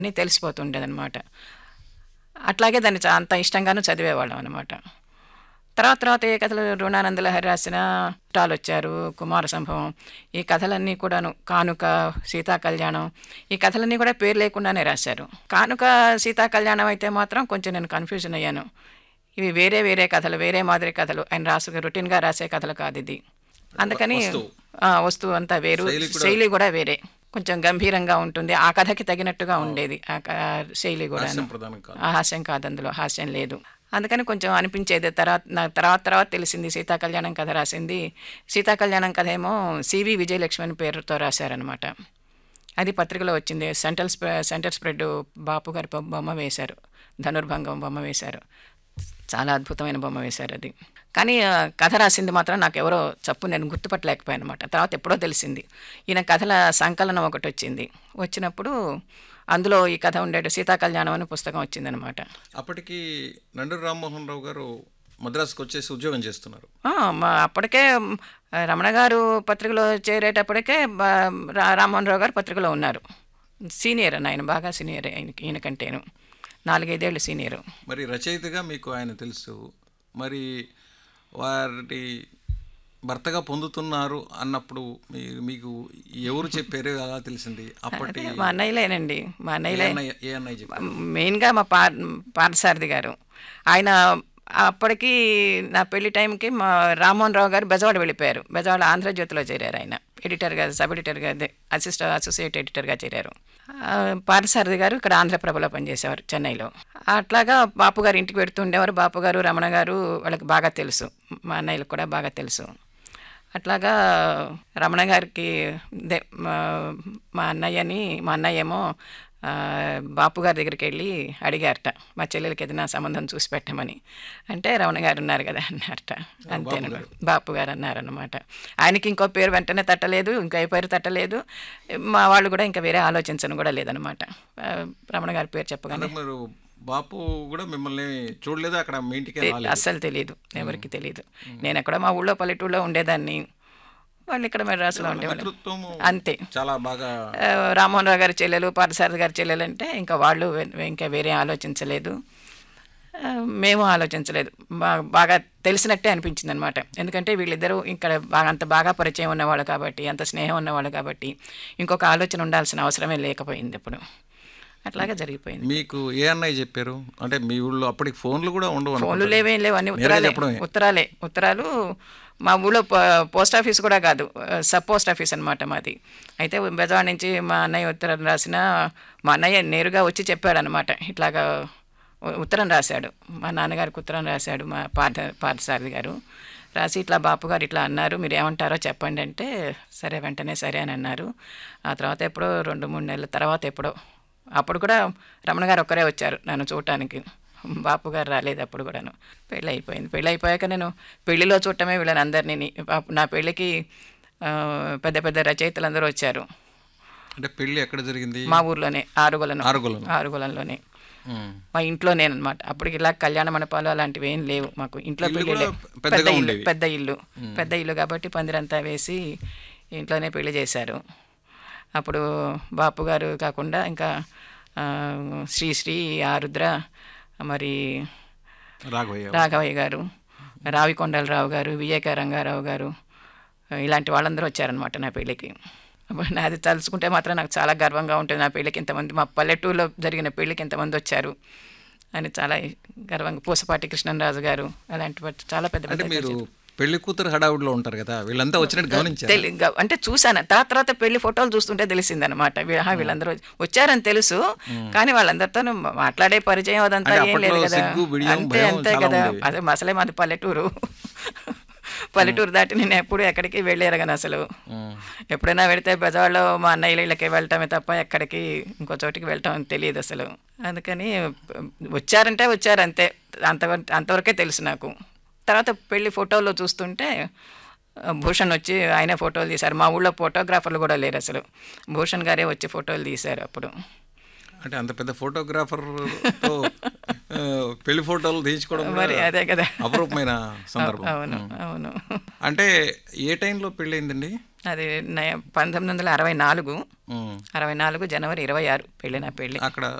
అని తెలిసిపోతుండేదన్నమాట అట్లాగే దాన్ని చా- అంత ఇష్టంగానూ చదివేవాళ్ళం అనమాట తర్వాత తర్వాత ఏ కథలు రుణానందల హరి రాసిన చుట్టాలు వచ్చారు కుమార సంభవం ఈ కథలన్నీ కూడాను కానుక సీతా కళ్యాణం ఈ కథలన్నీ కూడా పేరు లేకుండానే రాశారు కానుక సీతా కళ్యాణం అయితే మాత్రం కొంచెం నేను కన్ఫ్యూజన్ అయ్యాను ఇవి వేరే వేరే కథలు వేరే మాదిరి కథలు ఆయన రాసు రొటీన్గా రాసే కథలు కాదు ఇది అందుకని వస్తువు. ఆ, వస్తువు అంతా వేరు శైలి కూడా- శైలి కూడా వేరే కొంచెం గంభీరంగా ఉంటుంది ఆ కథకి తగినట్టుగా ఉండేది ఆ క- శైలి కూడా హాస్యం ప్రధానం కాదు ఆ హాస్యం కాదు అందులో హాస్యం లేదు అందుకని కొంచెం అనిపించేది తర్వాత నా తర్వాత తర్వాత తెలిసింది సీతా కళ్యాణం కథ రాసింది సీతా కళ్యాణం కథ ఏమో సివి విజయలక్ష్మి పేరుతో రాశారనమాట అది పత్రికలో వచ్చింది సెంట్రల్ స్ప్రె సెంటర్ స్ప్రెడ్ బాపు గారి బొ- బొమ్మ వేశారు ధనుర్భంగం బొమ్మ వేశారు చాలా అద్భుతమైన బొమ్మ వేశారు అది కానీ ఆ, కథ రాసింది మాత్రం నాకు ఎవరో చప్పు నేను గుర్తుపట్టలేకపోయాను అనమాట తర్వాత ఎప్పుడో తెలిసింది ఈయన కథల సంకలనం ఒకటి వచ్చింది వచ్చినప్పుడు అందులో ఈ కథ ఉండేది సీతా కళ్యాణం అని పుస్తకం వచ్చిందనమాట అప్పటికి నండూరి రామ్మోహన్ రావు గారు మద్రాసుకు వచ్చేసి ఉద్యోగం చేస్తున్నారు ఆ, మా అప్పటికే మ్, రమణ గారు పత్రికలో చేరేటప్పటికే బా- రా- రామ్మోహన్ రావు గారు పత్రికలో ఉన్నారు సీనియర్ అని ఆయన బాగా సీనియర్ ఆయనకి ఈయనకంటేను నాలుగైదేళ్ళు సీనియరు మరి రచయితగా మీకు ఆయన తెలుసు మరి వారి భర్తగా పొందుతున్నారు అన్నప్పుడు మీ మీకు ఎవరు చెప్పారు ఎలా తెలిసింది అప్పటి మా అన్నయ్యలేనండి మా ఏ అన్నయ్యలే అన్నయ్య ఏ అన్నయ్య చెప్పారు మెయిన్గా మా పా పార్థసారథి గారు ఆయన అప్పటికి నా పెళ్లి టైంకి మా రామ్మోహన్ రావు గారు బెజవాడ వెళ్ళిపోయారు బెజవాడ ఆంధ్రజ్యోతిలో చేరారు ఆయన ఎడిటర్గా సబ్ ఎడిటర్గా అదే అసిస్టెంట్ అసోసియేట్ ఎడిటర్గా చేరారు ఆ, పార్థసారథి గారు ఇక్కడ ఆంధ్రప్రభలో పనిచేసేవారు చెన్నైలో అట్లాగా బాపు గారు ఇంటికి పెడుతుండేవారు బాపు గారు రమణ గారు వాళ్ళకి బాగా తెలుసు మా అన్నయ్యలకు కూడా బాగా తెలుసు అట్లాగా రమణ గారికి దే మా మా అన్నయ్యని మా అన్నయ్య ఏమో ఆ, బాపు గారి దగ్గరికి వెళ్ళి అడిగారట మా చెల్లెలకి ఏదైనా సంబంధం చూసి పెట్టమని అంటే రమణ గారు ఉన్నారు కదా అన్నారట అంతేనండి బాపు గారు అన్నారనమాట ఆయనకి ఇంకో పేరు వెంటనే తట్టలేదు ఇంకో ఏ పేరు తట్టలేదు మా వాళ్ళు కూడా ఇంకా వేరే ఆలోచించను కూడా లేదనమాట ఆ, రమణ గారి పేరు చెప్పగానే అంటే మీరు బాపు కూడా మిమ్మల్ని చూడలేదు అక్కడ మీ ఇంటికి రాలేదు అస్సలు తెలియదు ఎవరికి తెలియదు నేను ఎక్కడ మా ఊళ్ళో పల్లెటూళ్ళలో ఉండేదాన్ని వాళ్ళు ఇక్కడ మెడ్రాస్లో ఉండేవాళ్ళు మిత్రత్వము అంతే చాలా బాగా ఆ, రామ్మోహన్ రావు గారి చెల్లెలు పార్థసారథి గారి చెల్లెలు అంటే ఇంకా వాళ్ళు వే- ఇంకా వేరే ఆలోచించలేదు ఆ, మేము ఆలోచించలేదు బా- బాగా తెలిసినట్టే అనిపించింది అనమాట ఎందుకంటే వీళ్ళిద్దరూ ఇక్కడ బాగా అంత బాగా పరిచయం ఉన్నవాళ్ళు కాబట్టి అంత స్నేహం ఉన్నవాళ్ళు కాబట్టి ఇంకొక ఆలోచన ఉండాల్సిన అవసరమే లేకపోయింది ఇప్పుడు అట్లాగే జరిగిపోయింది మీకు ఏ అన్నయ్య చెప్పారు అంటే మీ ఊళ్ళో అప్పటికి ఫోన్లు కూడా ఉండవు ఫోన్లు అనుకుంటా. లేవేం లేవు అన్ని మీరే ఉత్తరాలే చెప్పడమే. ఉత్తరాలే ఉత్తరాలు మా ఊళ్ళో ప- పోస్ట్ ఆఫీస్ కూడా కాదు సబ్ పోస్ట్ ఆఫీస్ అనమాట మాది అయితే బెజవాడ నుంచి మా అన్నయ్య ఉత్తరం రాసిన మా అన్నయ్య నేరుగా వచ్చి చెప్పాడనమాట ఇట్లాగా ఉ- ఉత్తరం రాశాడు మా నాన్నగారికి ఉత్తరం రాశాడు మా పార్థ పార్థసారథి గారు రాసి ఇట్లా బాపు గారు ఇట్లా అన్నారు మీరు ఏమంటారో చెప్పండి అంటే సరే వెంటనే సరే అని అన్నారు ఆ తర్వాత ఎప్పుడో రెండు మూడు నెలల తర్వాత ఎప్పుడో అప్పుడు కూడా రమణ గారు ఒక్కరే వచ్చారు నన్ను చూడటానికి బాపు గారు రాలేదు అప్పుడు కూడాను పెళ్ళి అయిపోయింది పెళ్ళి అయిపోయాక నేను పెళ్లిలో చూడటమే వీళ్ళని అందరినీ పాప- నా పెళ్ళికి ఆ, పెద్ద పెద్ద రచయితలు అందరూ వచ్చారు అంటే పెళ్లి ఎక్కడ జరిగింది మా ఊర్లోనే ఆరుగులను ఆరుగులను. ఆరుగులంలోనే ఉమ్. మా ఇంట్లోనే అనమాట అప్పటికి ఇలా కళ్యాణ మండపాలు అలాంటివి ఏం లేవు మాకు ఇంట్లో ఇల్లు పెళ్ళి కూడా పెద్ద పెద్దగా ఇల్లు ఉండేవి. పెద్ద ఇల్లు పెద్ద ఇల్లు కాబట్టి పందిరంతా వేసి ఇంట్లోనే పెళ్లి చేశారు అప్పుడు బాపు గారు కాకుండా ఇంకా ఆ, శ్రీశ్రీ ఆరుద్ర మరి రాఘవయ్య రాఘవయ్య గారు రావికొండలరావు గారు వివేక రంగారావు గారు ఇలాంటి వాళ్ళందరూ వచ్చారనమాట నా పెళ్ళికి అప్పుడు నాది తలుచుకుంటే మాత్రం నాకు చాలా గర్వంగా ఉంటుంది నా పెళ్ళికి ఇంతమంది మా పల్లెటూరులో జరిగిన పెళ్ళికి ఇంతమంది వచ్చారు అని చాలా గర్వంగా పూసపాటి కృష్ణరాజు గారు అలాంటి వాటి చాలా పెద్ద అంటే పెద్ద మీరు పెళ్లి కూతురు హడావుడిలో ఉంటారు కదా వీళ్ళంతా వచ్చినట్టు గమనించారు తెలి- గ- అంటే చూసాను తర్వాత తర్వాత పెళ్లి ఫోటోలు చూస్తుంటే తెలిసిందనమాట వీ- ఆహా, వీళ్ళందరూ వచ్చారని తెలుసు కానీ వాళ్ళందరితో మాట్లాడే పరిచయం అదంతా అంటే ఏం లేదు అప్పట్లో కదా సిగ్గు, బిడియం, అంతే భయం అంతే చాలా కదా ఉండేవి. అదే అసలే మాది పల్లెటూరు పల్లెటూరు దాటి నేను ఎప్పుడు ఎక్కడికి వెళ్ళేరగాను అసలు ఉమ్. ఎప్పుడైనా వెళితే బెజవాడలో మా అన్నయ్య ఇళ్ళకి వెళ్ళటమే తప్ప ఎక్కడికి ఇంకో చోటికి వెళ్ళటం తెలియదు అసలు అందుకని వచ్చారంటే వచ్చారు అంతే అంత అంతవరకే తెలుసు నాకు తర్వాత పెళ్లి ఫోటోల్లో చూస్తుంటే ఆ, భూషణ్ వచ్చి ఆయనే ఫోటోలు తీశారు మా ఊళ్ళో ఫోటోగ్రాఫర్లు కూడా లేరు అసలు భూషణ్ గారే వచ్చి ఫోటోలు తీశారు అప్పుడు అంటే అంత పెద్ద ఫోటోగ్రాఫర్తో ఆ, పెళ్లి ఫోటోలు తీయించుకోవడం కూడా మరి అదే కదా అపరూపమైన సందర్భం అవును అవును అంటే ఏ టైంలో పెళ్ళయిందండి అది నయ- పంతొమ్మిది వందల అరవై నాలుగు ఉమ్. అరవై నాలుగు జనవరి ఇరవై ఆరు పెళ్ళి నా పెళ్ళి అక్కడ